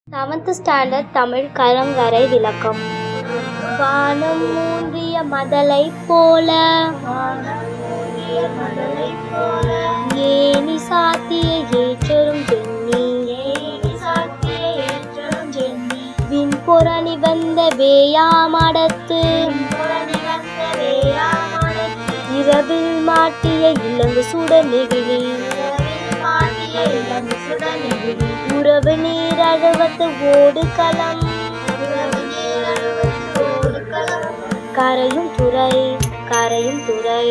seventh standard Tamil கலங்கரை விளக்கம் வானம் மூன்றிய மதலை போல ஏனி சாத்திய ஏற்றரும் ஜென்னி விண்பொரணி வந்த வேயாமடத்து இரவில் மாட்டிய இளங்கு சுட நெகிழி உறவு நீர் அழுவத்து ஓடு களம் கரையும் துறை கரையும் துறை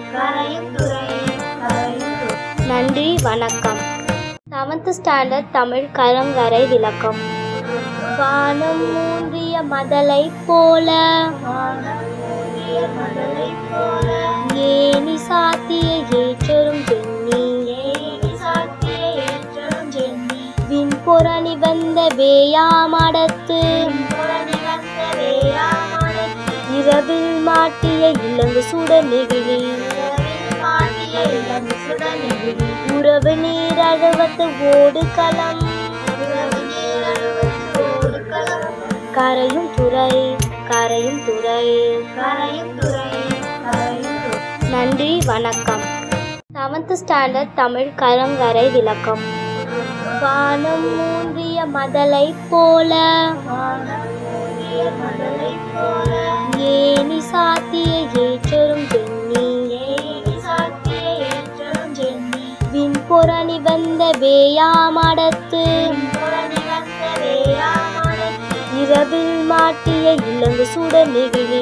நன்றி வணக்கம் செவன்த் ஸ்டாண்டர்ட் தமிழ் கலங்கரை விளக்கம் வானம் மூன்றிய மதலை போல ஏனி சாத்திய ஏற்றரும் ஜென்னி விண்பொரணி வந்த வேயாமடத்து இரவில் மாட்டிய இளங்கு சுட நெகிழி உறவு நீர் அழுவத்து ஓடு களம் கரையும் துறை கரையும் துறை நன்றி வணக்கம் செவன்த் ஸ்டாண்டர்ட் தமிழ் கலங்கரை விளக்கம் வானம் மூன்றிய மதலை போல ஏனி சாத்திய ஏற்றரும் ஜென்னி விண்பொரணி வந்த வேயாமடத்து இரவில் மாட்டிய இளங்கு சுட நெகிழி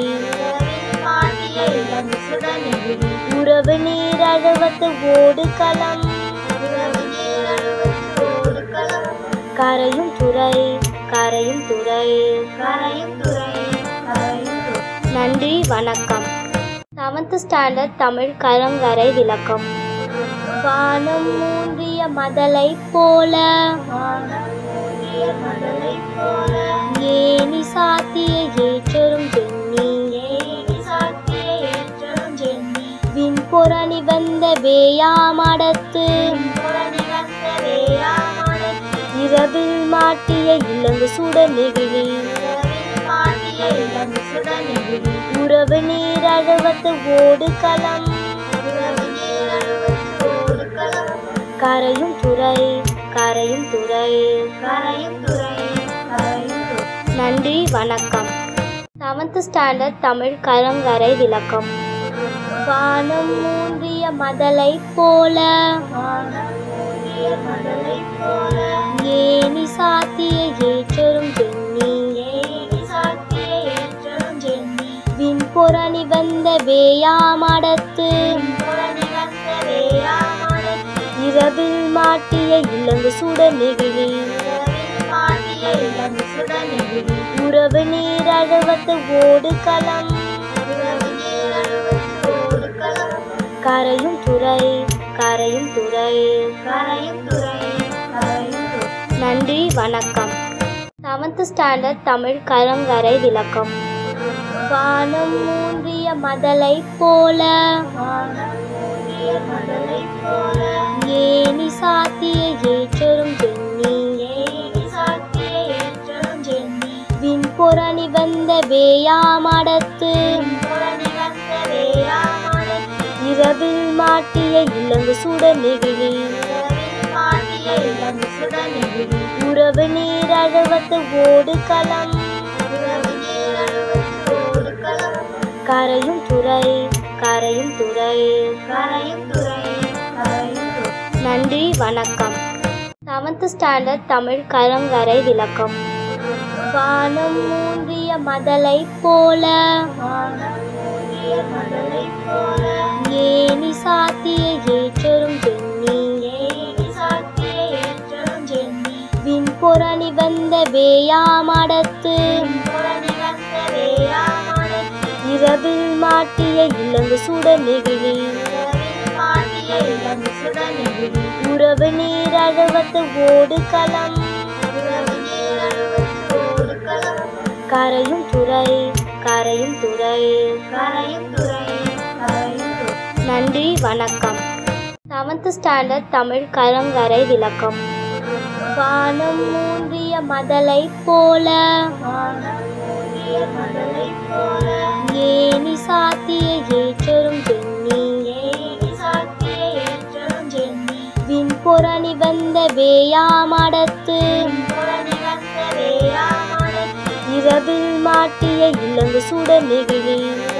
உறவு நீர் அழுவத்து ஓடு களம் கரையும் துறை கரையும் துறை நன்றி வணக்கம் செவன்த் ஸ்டாண்டர்ட் தமிழ் கலங்கரை விளக்கம் வானம் மூன்றிய மதலை போல ஏனி சாத்திய ஏற்றரும் ஜென்னி விண்பொரணி வந்த வேயாமடத்து இரவில் மாட்டிய இளங்கு சுட நெகிழி உறவு நீர் அழுவத்து ஓடு களம் கரையும் துறை கரையும் துறை நன்றி வணக்கம் செவன்த் ஸ்டாண்டர்ட் தமிழ் கலங்கரை விளக்கம் வானம் மூன்றிய மதலை போல ஏனி சாத்திய ஏற்றரும் ஜென்னி விண்பொரணி வந்த வேயாமடத்து இரவில் மாட்டிய இளங்கு சுட நெகிழி உறவு நீர் அழுவத்து ஓடு களம் கரையும் துறை கரையும் துறை நன்றி வணக்கம் செவன்த் ஸ்டாண்டர்ட் தமிழ் கலங்கரை விளக்கம் வானம் மூன்றிய மதலை போல ஏனி சாத்திய ஏற்றரும் ஜென்னி விண்பொரணி வந்த வேயாமடத்து இரவில் மாட்டிய இளங்கு சுட நெகிழி உறவு நீர் அழுவத்து ஓடு களம் கரையும் துறை கரையும் துறை நன்றி வணக்கம் செவன்த் ஸ்டாண்டர்ட் தமிழ் கலங்கரை விளக்கம் வானம் மூன்றிய மதலை போல ஏனி சாத்திய ஏற்றரும் ஜென்னி விண்பொரணி வந்த வேயாமடத்து இரவில் மாட்டிய இளங்கு சுட நெகிழி உறவு நீர் அழுவத்து ஓடு களம் கரையும் துறை கரையும் துறை நன்றி வணக்கம் செவன்த் ஸ்டாண்டர்ட் தமிழ் கலங்கரை விளக்கம் வானம் மூன்றிய ஊன்றிய மதலை போல ஏனி சாத்திய ஏற்றரும் ஜென்னி விண்பொரணி வந்த வேயாமடத்து இரவில் மாட்டிய இளங்கு சுட நெகிழி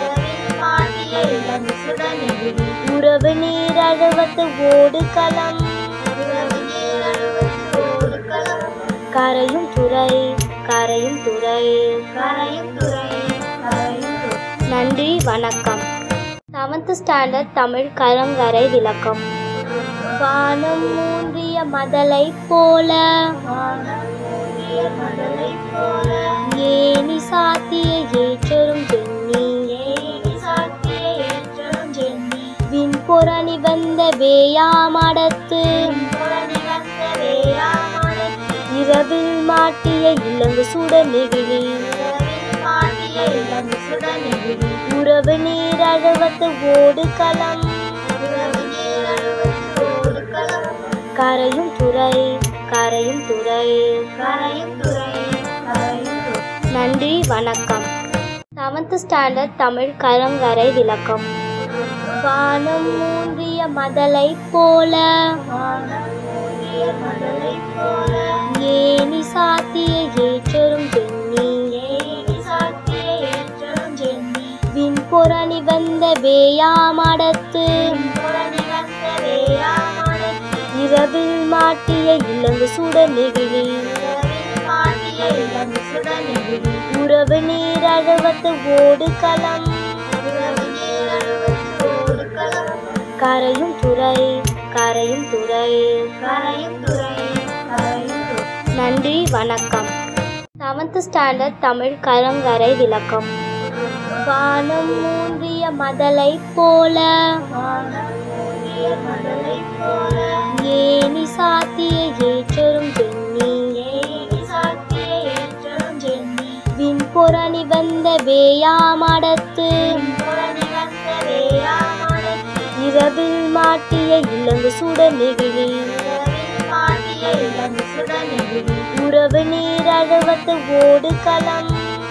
உறவு நீர் அழுவத்து ஓடு களம் கரையும் துறை கரையும் துறை நன்றி வணக்கம் செவன்த் ஸ்டாண்டர்ட் தமிழ் கலங்கரை விளக்கம் வானம் மூன்றிய மதலை போல ஏனி சாத்திய ஏற்றரும் ஜென்னி விண்பொரணி வந்த வேயாமடத்து இரவில் மாட்டிய இளங்கு சுட நெகிழி உறவு நீர் அழுவத்து ஓடு களம் கரையும் துறை கரையும் துறை நன்றி வணக்கம் செவன்த் ஸ்டாண்டர்ட் தமிழ் கலங்கரை விளக்கம் வானம் மூன்றிய மதலை போல ஏனி சாத்திய ஏற்றரும் ஜென்னி விண்பொரணி வந்த வேயாமடத்து இரவில் மாட்டிய இளங்கு சுட நெகிழி உறவு நீர் அழுவத்து ஓடு களம் கரையும் துறை கரையும் துறை நன்றி வணக்கம் செவன்த் ஸ்டாண்டர்ட் தமிழ் கலங்கரை விளக்கம் வானம் மூன்றிய மதலை போல ஏனி சாத்திய ஏற்றரும் ஜென்னி விண்பொரணி வந்த வேயாமடத்து இரவில் மாட்டிய இளங்கு சுட நெகிழி உறவு நீர் அழுவத்து ஓடு களம்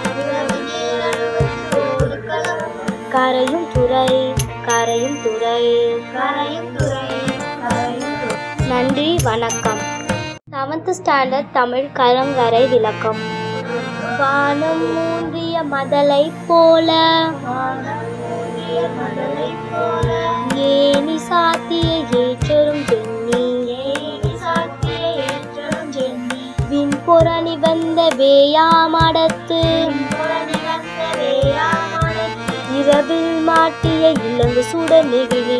கரையும் துறை கரையும் துறை நன்றி வணக்கம் செவன்த் ஸ்டாண்டர்ட் தமிழ் கலங்கரை விளக்கம் வானம் மூன்றிய மதலை போல ஏனி சாத்திய ஏற்றரும் ஜென்னி விண்பொரணி வந்த வேயாமடத்து இரவில் மாட்டிய இளங்கு சுட நெகிழி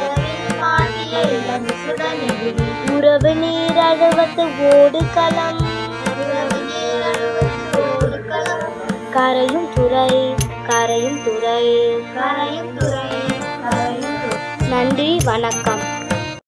உறவு நீர் அழுவத்து ஓடு களம் கரையும் துறை கரையும் துறை நன்றி வணக்கம்